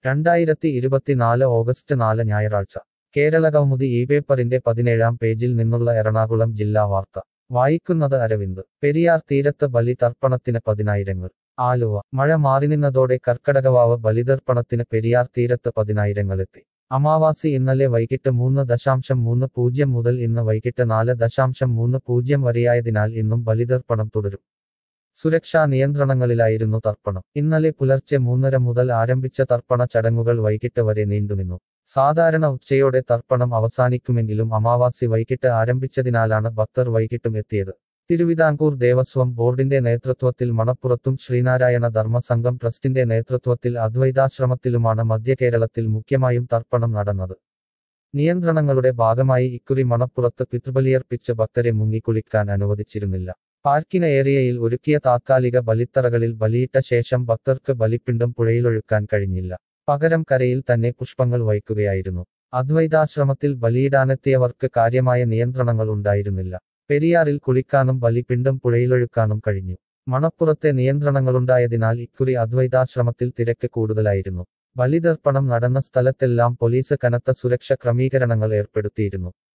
രണ്ടായിരത്തി ഇരുപത്തിനാല് ഓഗസ്റ്റ് നാല് ഞായറാഴ്ച കേരള കൗമുദി ഈ പേപ്പറിന്റെ പതിനേഴാം പേജിൽ നിന്നുള്ള എറണാകുളം ജില്ലാ വാർത്ത വായിക്കുന്നത് അരവിന്ദ് പെരിയാർ തീരത്ത് ബലി തർപ്പണത്തിന് പതിനായിരങ്ങൾ ആലുവ മഴ മാറിനിന്നതോടെ കർക്കടകവാവ് ബലിതർപ്പണത്തിന് പെരിയാർ തീരത്ത് പതിനായിരങ്ങളെത്തി അമാവാസി ഇന്നലെ വൈകിട്ട് മൂന്ന് ദശാംശം മൂന്ന് പൂജ്യം മുതൽ ഇന്ന് വൈകിട്ട് നാല് ദശാംശം മൂന്ന് പൂജ്യം വരെയായതിനാൽ ഇന്നും ബലിതർപ്പണം തുടരും സുരക്ഷാ നിയന്ത്രണങ്ങളിലായിരുന്നു തർപ്പണം ഇന്നലെ പുലർച്ചെ മൂന്നര മുതൽ ആരംഭിച്ച തർപ്പണ ചടങ്ങുകൾ വൈകിട്ട് വരെ നീണ്ടുനിന്നു സാധാരണ ഉച്ചയോടെ തർപ്പണം അവസാനിക്കുമെങ്കിലും അമാവാസി വൈകിട്ട് ആരംഭിച്ചതിനാലാണ് ഭക്തർ വൈകിട്ടും എത്തിയത് തിരുവിതാംകൂർ ദേവസ്വം ബോർഡിന്റെ നേതൃത്വത്തിൽ മണപ്പുറത്തും ശ്രീനാരായണ ധർമ്മസംഘം ട്രസ്റ്റിന്റെ നേതൃത്വത്തിൽ അദ്വൈതാശ്രമത്തിലുമാണ് മധ്യകേരളത്തിൽ മുഖ്യമായും തർപ്പണം നടന്നത് നിയന്ത്രണങ്ങളുടെ ഭാഗമായി ഇക്കുറി മണപ്പുറത്ത് പിതൃബലിയർപ്പിച്ച് ഭക്തരെ മുങ്ങിക്കുളിക്കാൻ അനുവദിച്ചിരുന്നില്ല പാർക്കിംഗ് ഏരിയയിൽ ഒരുക്കിയ താത്കാലിക ബലിത്തറകളിൽ ബലിയിട്ട ശേഷം ഭക്തർക്ക് ബലിപ്പിണ്ടം പുഴയിലൊഴുക്കാൻ കഴിഞ്ഞില്ല പകരം കരയിൽ തന്നെ പുഷ്പങ്ങൾ വയ്ക്കുകയായിരുന്നു അദ്വൈതാശ്രമത്തിൽ ബലിയിടാനെത്തിയവർക്ക് കാര്യമായ നിയന്ത്രണങ്ങൾ ഉണ്ടായിരുന്നില്ല പെരിയാറിൽ കുളിക്കാനും ബലിപ്പിണ്ടം പുഴയിലൊഴുക്കാനും കഴിഞ്ഞു മണപ്പുറത്തെ നിയന്ത്രണങ്ങളുണ്ടായതിനാൽ ഇക്കുറി അദ്വൈതാശ്രമത്തിൽ തിരക്ക് കൂടുതലായിരുന്നു ബലിതർപ്പണം നടന്ന സ്ഥലത്തെല്ലാം പോലീസ് കനത്ത സുരക്ഷ ക്രമീകരണങ്ങൾ ഏർപ്പെടുത്തിയിരുന്നു